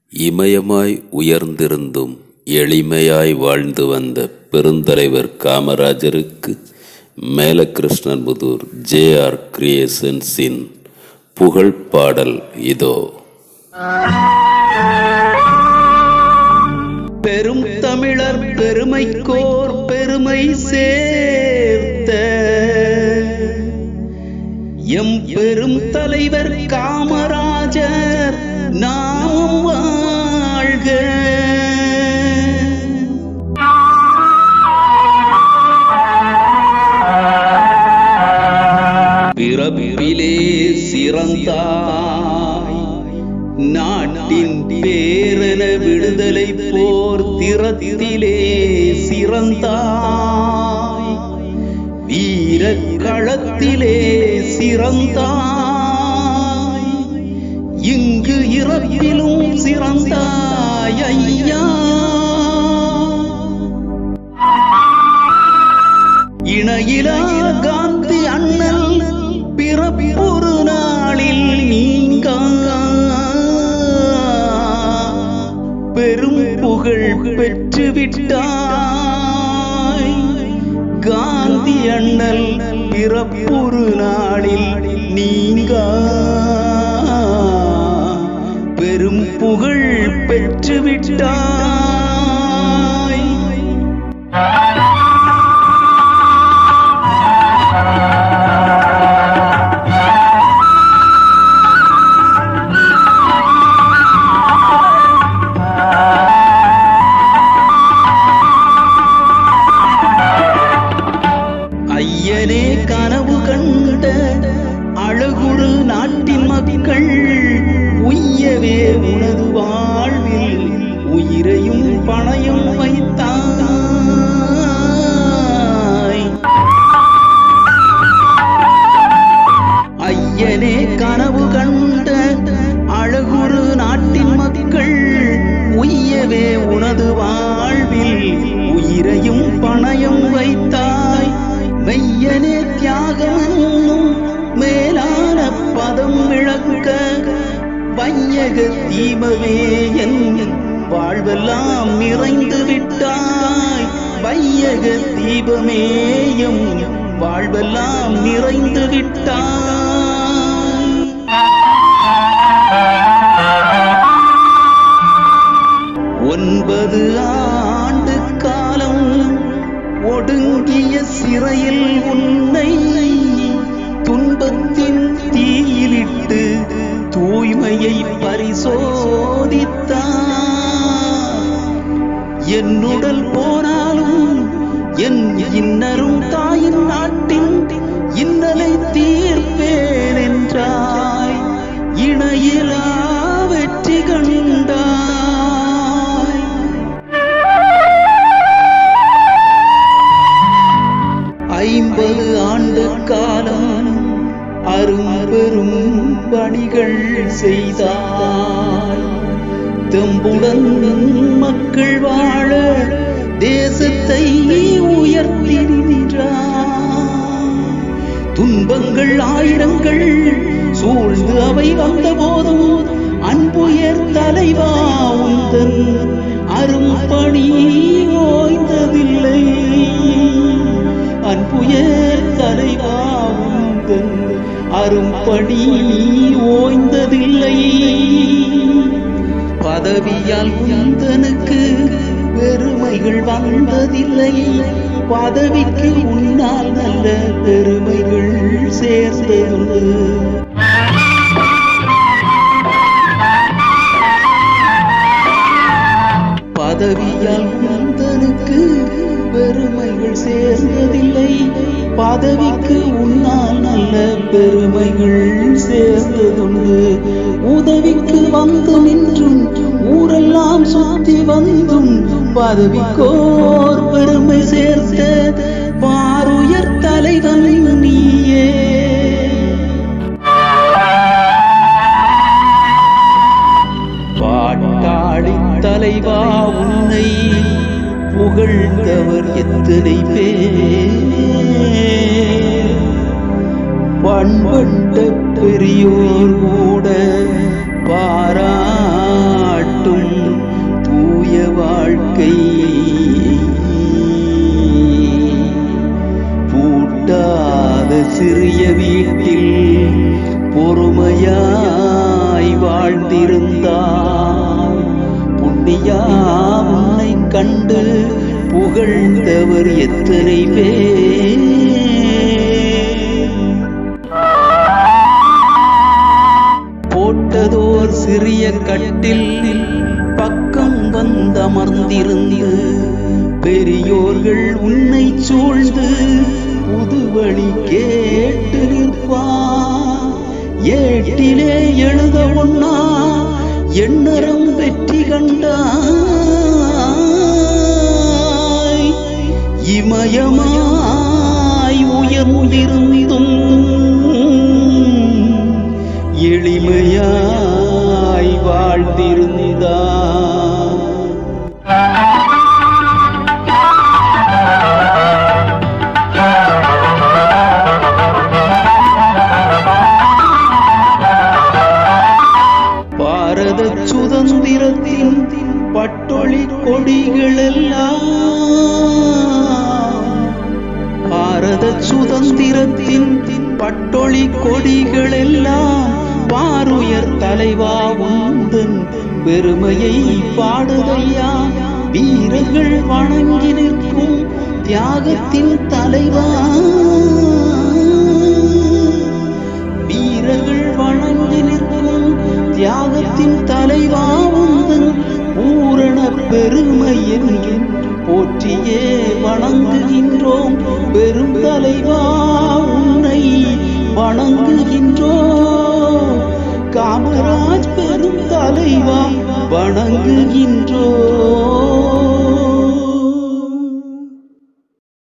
இமயமாய் உயர்ந்திருந்தும் எளிமையாய் வாழ்ந்து வந்த பெருந்தலைவர் காமராஜருக்கு மேலகிருஷ்ணன்புதூர் ஜே ஆர் கிரியேஷன்ஸின் புகழ் பாடல் இதோ பெரும் தமிழர் பெருமைக்கோர் பெருமை சேர்த்த எம் பெரும் தலைவர் காமராஜர் நாம் வாழ்க பிறப்பிலே சிறந்தாய் நாட்டின் பேரன விடுதலை போர் திறத்திலே சிறந்தாய் வீர களத்திலே சிறந்தாய் இங்கு இறப்பிலும் சிறந்தாய் ஐயா இணையிலா காந்தி அண்ணல் பிறப்பொரு நாளில் நீங்க பெரும் புகழ் பெற்று விட்டாய் காந்தி அண்ணல் பிறப்பொரு நாளில் நீங்க பெரும் புகழ் பெற்று விட்டாய் ஐயனே கனவு கண்ட அழகுரு நாட்டின் மக்கள் உய்யவே உனது வாழ்வில் உயிரையும் பணையும் வைத்தாய் ஐயனே கனவு கண்ட அழகுரு நாட்டின் மக்கள் உய்யவே உனது வாழ்வில் உயிரையும் பணயம் வைத்தாய் மெய்யனே தியாகமும் மேலான பதம் விளக்க வையக தீபமே என் வாழ்வெல்லாம் நிறைந்து விட்டாய் வையக தீபமேயும் வாழ்வெல்லாம் நிறைந்து விட்டாய் ஒன்பது ஆண்டு காலம் ஒடுங்கிய சிறையில் உன்னை துன்பத்தின் தீயிலிட்டு தூய்மையை பரிசோதித்தார் என் உடல் போனாலும் என் இன்னரும் தாயின் நாட்டின் இன்னலை தீர்ப்பேன் என்றாய் இணையிலா வெற்றி கண்டாய் ஐம்பது ஆண்டு காலம் அரும்பெரும் பணிகள் செய்தாய் தெம்புடன் மக்கள் வாழ தேசத்தை உயர்த்தி நின்றாய் துன்பங்கள் ஆயிரங்கள் சூழ்ந்து அவை வந்த போதும் அன்புயர் தலைவா உந்தன் அரும்பணி ஓய்ந்ததில்லை அன்புயர் தலைவா உந்தன் அரும்பணி ஓய்ந்ததில்லை பதவியால் உந்தனுக்கு பெருமைகள் வந்ததில்லை பதவிக்கு உன்னால் நல்ல பெருமைகள் சேர்ந்தது பதவியால் உந்தனுக்கு பெருமைகள் சேர்ந்ததில்லை பதவிக்கு உன்னால் நல்ல பெருமைகள் சேர்ந்ததுண்டு உதவிக்கு வந்து நின்றும் ஊரெல்லாம் சுத்தி வந்தும் பதவிக்கோர் பெருமை சேர்த்த பாருயர் தலைவன் நீயே பாட்டாளி தலைவா உன்னை புகழ்ந்தவர் எத்தனை பேர் பண்பட்ட பெரியோர் கூட பாராட்டும் வாழ்ந்திருந்தாய் புண்ணியா உன்னை கண்டு புகழ்ந்தவர் எத்தனை பேர் போட்டதோர் சிறிய கட்டில் பக்கம் வந்தமர்ந்திருந்து பெரியோர்கள் உன்னை சூழ்ந்து புதுவழி கேட்டு நிற்பார் ஏட்டிலே எழுத ஒண்ணா எண்ணரம் வெற்றி கண்டாய் இமயமாய் உயர்ந்திருந்தும் எளிமையாய் வாழ்ந்திருந்தார் பாரத சுதந்திரத்தின் பட்டொளி கொடிகளெல்லாம் பாரத சுதந்திரத்தின் பட்டொளி கொடிகளெல்லாம் பாருயர் தலைவா உந்தன் பெருமையை பாடுதையா வீரர்கள் வணங்கி நிற்கும் தியாகத்தின் தலைவா வீரர்கள் வணங்கி நிற்கும் தியாகத்தின் தலைவா உந்தன் பூரண பெருமை என்று போற்றியே வணங்குகின்றோம் பெரும் தலைவா உன்னை வணங்குகின்றோம் காமராஜ் பெரும் தலைவா வணங்குகின்றோம்